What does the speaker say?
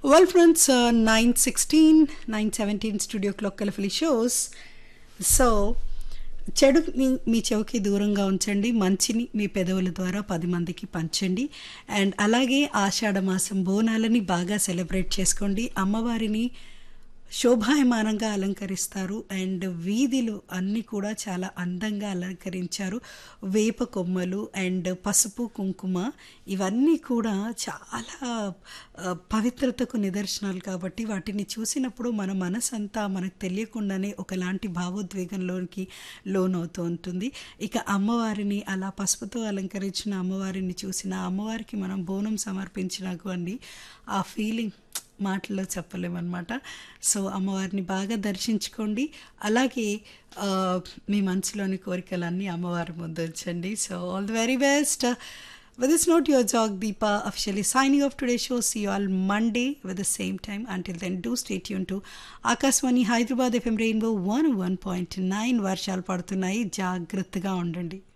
Well, friends, uh, 916, 917 studio clock కలిఫిలి shows so చెడుని మీ చెవికి దూరంగా ఉంచండి మంచిని మీ పెదవుల ద్వారా పది మందికి పంచండి అండ్ అలాగే ఆషాఢ మాసం బోనాలని బాగా సెలబ్రేట్ చేసుకోండి అమ్మవారిని శోభాయమానంగా అలంకరిస్తారు అండ్ వీధిలు అన్నీ కూడా చాలా అందంగా అలంకరించారు వేప కొమ్మలు అండ్ పసుపు కుంకుమ ఇవన్నీ కూడా చాలా ఆ, పవిత్రతకు నిదర్శనాలు కాబట్టి వాటిని చూసినప్పుడు మన మనసంతా మనకు తెలియకుండానే ఒకలాంటి భావోద్వేగంలోనికి లోనవుతూ ఉంటుంది ఇక అమ్మవారిని అలా పసుపుతో అలంకరించిన అమ్మవారిని చూసిన అమ్మవారికి మనం బోనం సమర్పించినాకండి ఆ ఫీలింగ్ మాటల్లో చెప్పలేమన్నమాట సో అమ్మవారిని బాగా దర్శించుకోండి అలాగే ఆ, మీ మనసులోని కోరికలన్నీ అమ్మవారి ముందు ఉంచండి so all the very best With this note, your Jog Deepa officially signing off today's show. See you all Monday with the same time. Until then, do stay tuned to Akaswani Hyderabad FM Rainbow 101.9 వర్షాలు పడుతున్నాయి జాగ్రత్తగా ఉండండి